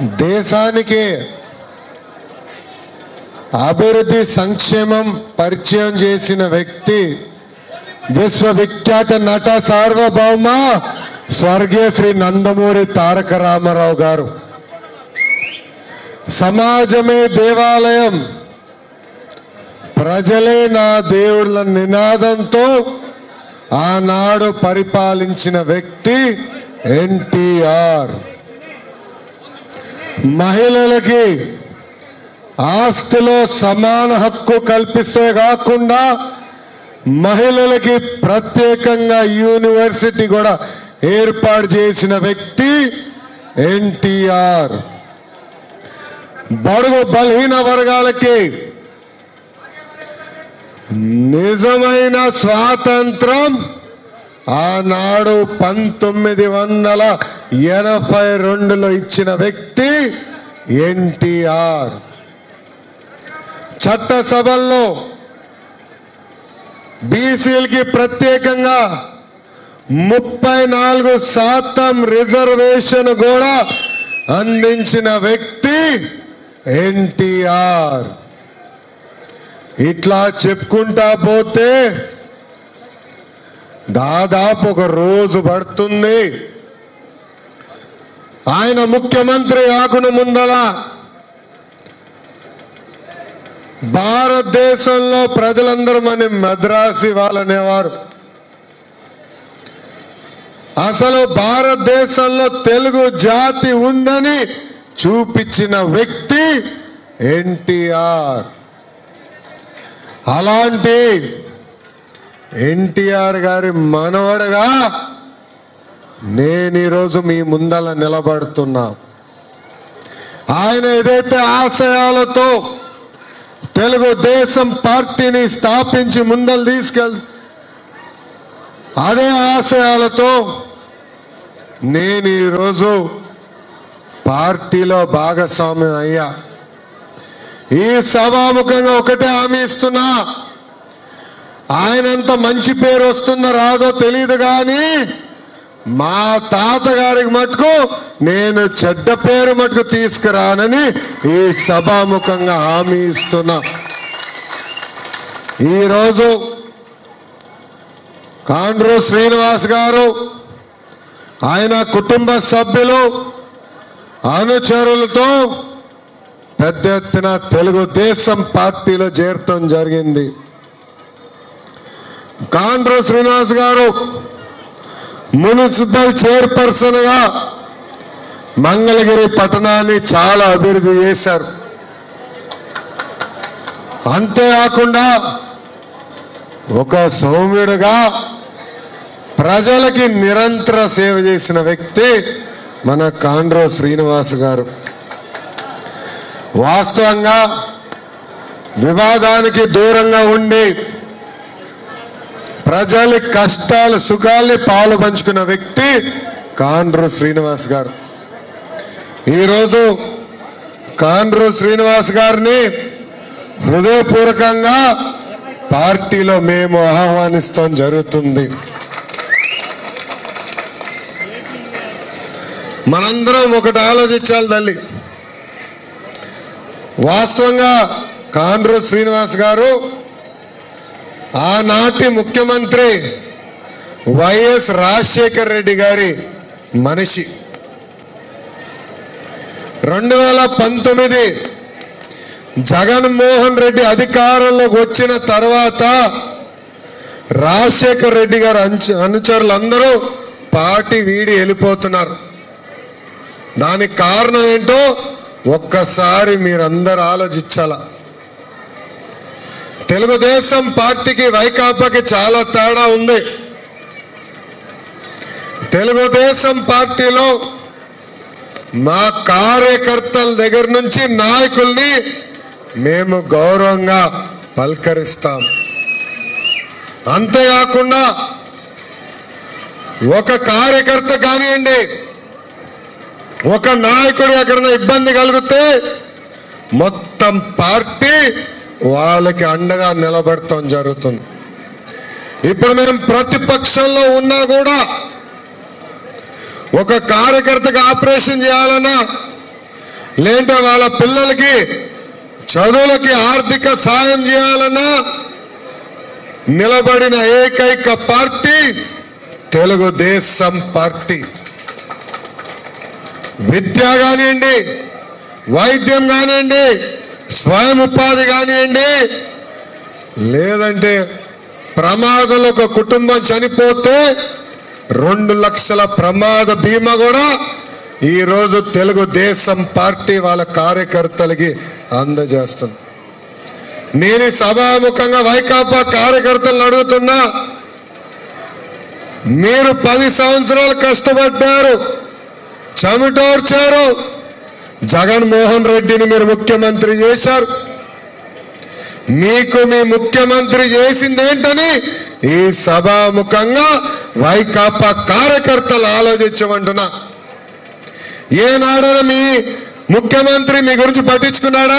దేశానికి అభివృద్ధి సంక్షేమం పరిచయం చేసిన వ్యక్తి విశ్వవిఖ్యాత నట సార్వభౌమ స్వర్గీయ శ్రీ నందమూరి తారక రామారావు గారు సమాజమే దేవాలయం ప్రజలే నా దేవుళ్ళ నినాదంతో ఆనాడు పరిపాలించిన వ్యక్తి ఎన్టీఆర్ మహిళలకి ఆస్తిలో సమాన హక్కు కల్పిస్తే కాకుండా మహిళలకి ప్రత్యేకంగా యూనివర్సిటీ కూడా ఏర్పాటు చేసిన వ్యక్తి ఎన్టీఆర్ బడుగు బలహీన వర్గాలకి నిజమైన స్వాతంత్రం ఆనాడు పంతొమ్మిది వందల ఎనభై రెండులో ఇచ్చిన వ్యక్తి ఎన్టీఆర్ చట్టసభల్లో బీసీలకి ప్రత్యేకంగా ముప్పై నాలుగు శాతం రిజర్వేషన్ కూడా అందించిన వ్యక్తి ఎన్టీఆర్ ఇట్లా చెప్పుకుంటా పోతే దాదాపు ఒక రోజు పడుతుంది ఆయన ముఖ్యమంత్రి కాకుండా ముందల భారతదేశంలో ప్రజలందరూ మన మద్రాసి వాళ్ళనేవారు అసలు భారతదేశంలో తెలుగు జాతి ఉందని చూపించిన వ్యక్తి ఎన్టీఆర్ అలాంటి ఎన్టీఆర్ గారి మనవడగా నేను ఈరోజు మీ ముందల నిలబడుతున్నా ఆయన ఏదైతే ఆశయాలతో తెలుగుదేశం పార్టీని స్థాపించి ముందలు తీసుకెళ్ అదే ఆశయాలతో నేను ఈరోజు పార్టీలో భాగస్వామ్యం అయ్యా ఈ సభాముఖంగా ఒకటే హామీ ఇస్తున్నా ఆయనంత మంచి పేరు వస్తుందో రాదో తెలియదు కానీ మా తాతగారికి మటుకు నేను చెడ్డ పేరు మటుకు తీసుకురానని ఈ సభాముఖంగా హామీ ఇస్తున్నా ఈరోజు కాండ్రు శ్రీనివాస్ గారు ఆయన కుటుంబ సభ్యులు అనుచరులతో పెద్ద ఎత్తున తెలుగుదేశం పార్టీలో చేరటం జరిగింది కాండ్రు శ్రీనివాస్ గారు మున్సిపల్ చైర్పర్సన్ గా మంగళగిరి పట్టణాన్ని చాలా అభివృద్ధి చేశారు అంతేకాకుండా ఒక సౌమ్యుడుగా ప్రజలకి నిరంతర సేవ చేసిన వ్యక్తి మన కాండ్రో శ్రీనివాస్ గారు వాస్తవంగా వివాదానికి దూరంగా ఉండి ప్రజల కష్టాలు సుఖాల్ని పాలు పంచుకున్న వ్యక్తి కాండ్రు శ్రీనివాస్ గారు ఈరోజు కాండ్రు శ్రీనివాస్ గారిని హృదయపూర్వకంగా పార్టీలో మేము ఆహ్వానిస్తాం జరుగుతుంది మనందరం ఒకటి ఆలోచించాలి తల్లి వాస్తవంగా కాండ్రు శ్రీనివాస్ గారు ఆనాటి ముఖ్యమంత్రి వైఎస్ రాజశేఖర్ రెడ్డి గారి మనిషి రెండు వేల పంతొమ్మిది జగన్మోహన్ రెడ్డి అధికారంలోకి వచ్చిన తర్వాత రాజశేఖర్ రెడ్డి గారు అంచ- అనుచరులందరూ పార్టీ వీడి వెళ్ళిపోతున్నారు దానికి కారణం ఏంటో ఒక్కసారి మీరందరూ ఆలోచించాల తెలుగుదేశం పార్టీకి వైకాపాకి చాలా తేడా ఉంది తెలుగుదేశం పార్టీలో మా కార్యకర్తల దగ్గర నుంచి నాయకుల్ని మేము గౌరవంగా పలకరిస్తాం అంతేకాకుండా ఒక కార్యకర్త కానివ్వండి ఒక నాయకుడు ఎక్కడైనా ఇబ్బంది కలిగితే మొత్తం పార్టీ వాళ్ళకి అండగా నిలబడటం జరుగుతుంది ఇప్పుడు మేము ప్రతిపక్షంలో ఉన్నా కూడా ఒక కార్యకర్తకు ఆపరేషన్ చేయాలన్నా లేంటే వాళ్ళ పిల్లలకి చదువులకి ఆర్థిక సాయం చేయాలన్నా నిలబడిన ఏకైక పార్టీ తెలుగుదేశం పార్టీ విద్య కానివ్వండి వైద్యం కానివ్వండి స్వయం ఉపాధి కానివ్వండి లేదంటే ప్రమాదంలో ఒక కుటుంబం చనిపోతే రెండు లక్షల ప్రమాద బీమా కూడా ఈ రోజు తెలుగుదేశం పార్టీ వాళ్ళ కార్యకర్తలకి అందజేస్తుంది నేను ఈ సభాముఖంగా వైకాపా కార్యకర్తలను అడుగుతున్నా మీరు పది సంవత్సరాలు కష్టపడ్డారు చెమటోర్చారు జగన్మోహన్ రెడ్డిని మీరు ముఖ్యమంత్రి చేశారు మీకు మీ ముఖ్యమంత్రి చేసింది ఏంటని ఈ సభాముఖంగా వైకాపా కార్యకర్తలు ఆలోచించమంటున్నా ఏనాడైనా మీ ముఖ్యమంత్రి మీ గురించి పట్టించుకున్నాడా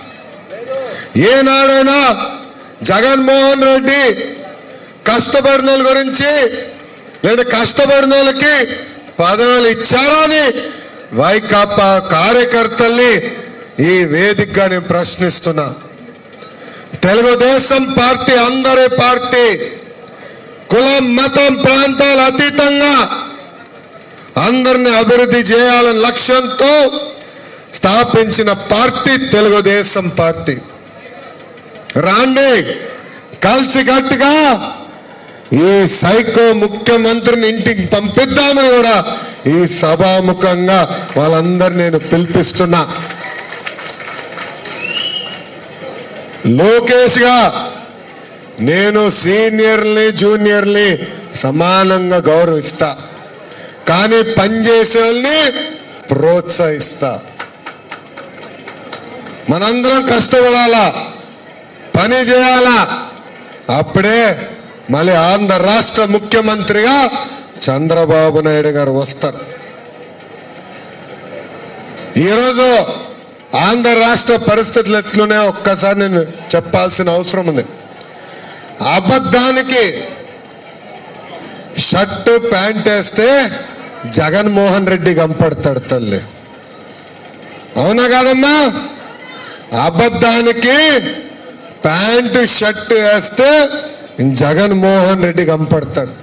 ఏనాడైనా జగన్మోహన్ రెడ్డి కష్టపడిన వాళ్ళ గురించి లేదా కష్టపడిన వాళ్ళకి పదవులు ఇచ్చారా అని వైకాపా కార్యకర్తల్ని ఈ వేదికగా నేను ప్రశ్నిస్తున్నా తెలుగుదేశం పార్టీ అందరి పార్టీ కులం మతం ప్రాంతాల అతీతంగా అందరిని అభివృద్ధి చేయాలనే లక్ష్యంతో స్థాపించిన పార్టీ తెలుగుదేశం పార్టీ రాండి కలిసికట్టుగా ఈ సైకో ముఖ్యమంత్రిని ఇంటికి పంపిద్దామని కూడా ఈ సభాముఖంగా వాళ్ళందరినీ నేను పిలిపిస్తున్నా లోకేష్ గా నేను సీనియర్ని జూనియర్ని సమానంగా గౌరవిస్తా కానీ పనిచేసే వాళ్ళని ప్రోత్సహిస్తా మనందరం కష్టపడాలా పని చేయాలా అప్పుడే మళ్ళీ ఆంధ్ర రాష్ట్ర ముఖ్యమంత్రిగా చంద్రబాబు నాయుడు గారు వస్తారు ఈరోజు ఆంధ్ర రాష్ట్ర పరిస్థితులు ఎట్లునే ఒక్కసారి నేను చెప్పాల్సిన అవసరం ఉంది అబద్ధానికి షర్టు ప్యాంట్ వేస్తే జగన్మోహన్ రెడ్డి కంపడతాడు తల్లి అవునా కాదమ్మా అబద్ధానికి ప్యాంటు షర్ట్ వేస్తే జగన్మోహన్ రెడ్డి కంపడతాడు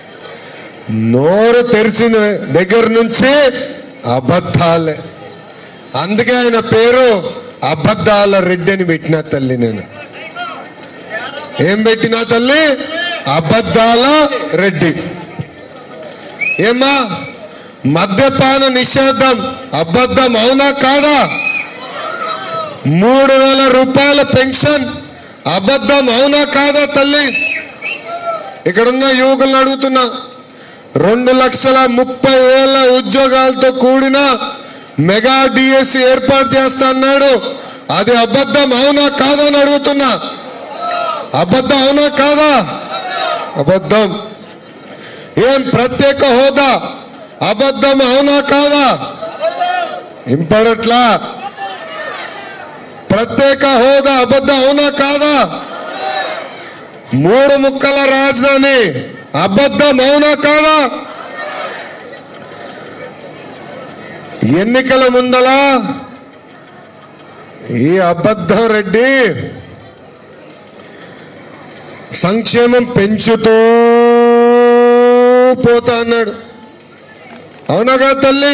నోరు తెరిచిన దగ్గర నుంచి అబద్ధాలే అందుకే ఆయన పేరు అబద్ధాల రెడ్డి అని పెట్టినా తల్లి నేను ఏం పెట్టినా తల్లి అబద్ధాల రెడ్డి ఏమా మద్యపాన నిషేధం అబద్ధం అవునా కాదా మూడు వేల రూపాయల పెన్షన్ అబద్ధం అవునా కాదా తల్లి ఇక్కడున్న యువకులను అడుగుతున్నా రెండు లక్షల ముప్పై వేల ఉద్యోగాలతో కూడిన మెగా డిఎస్సి ఏర్పాటు చేస్తా అన్నాడు అది అబద్ధం అవునా కాదా అని అడుగుతున్నా అబద్ధం అవునా కాదా అబద్ధం ఏం ప్రత్యేక హోదా అబద్ధం అవునా కాదా ఇంపడట్లా ప్రత్యేక హోదా అబద్ధం అవునా కాదా మూడు ముక్కల రాజధాని అబద్ధం అవునా కాదా ఎన్నికల ముందల ఈ అబద్ధం రెడ్డి సంక్షేమం పెంచుతూ పోతా అన్నాడు అవునగా తల్లి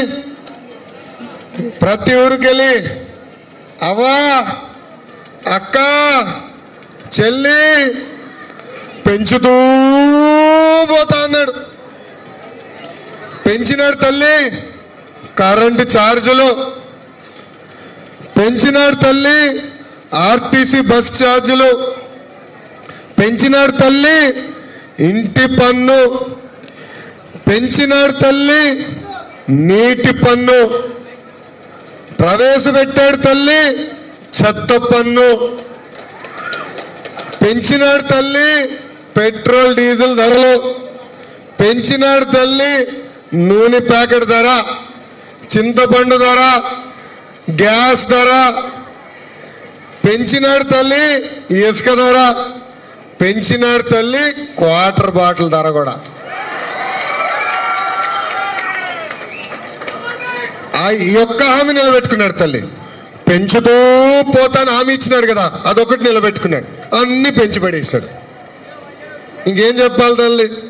ప్రతి ఊరికెళ్ళి అవ్వా అక్క చెల్లి పెంచుతూ పోతా అన్నాడు పెంచినాడు తల్లి కరెంటు ఛార్జీలు పెంచినాడు తల్లి ఆర్టీసీ బస్ ఛార్జీలు పెంచినాడు తల్లి ఇంటి పన్ను పెంచినాడు తల్లి నీటి పన్ను ప్రవేశపెట్టాడు తల్లి చెత్త పన్ను పెంచినాడు తల్లి పెట్రోల్ డీజిల్ ధరలు పెంచినాడు తల్లి నూనె ప్యాకెట్ ధర చింతపండు ధర గ్యాస్ ధర పెంచినాడు తల్లి ఇసుక ధర పెంచినాడు తల్లి క్వార్టర్ బాటిల్ ధర కూడా ఆ ఈ ఒక్క హామీ నిలబెట్టుకున్నాడు తల్లి పెంచుతూ పోతాను హామీ ఇచ్చినాడు కదా అదొకటి నిలబెట్టుకున్నాడు అన్ని పెంచి పడేసినాడు ఇంకేం చెప్పాలి తల్లి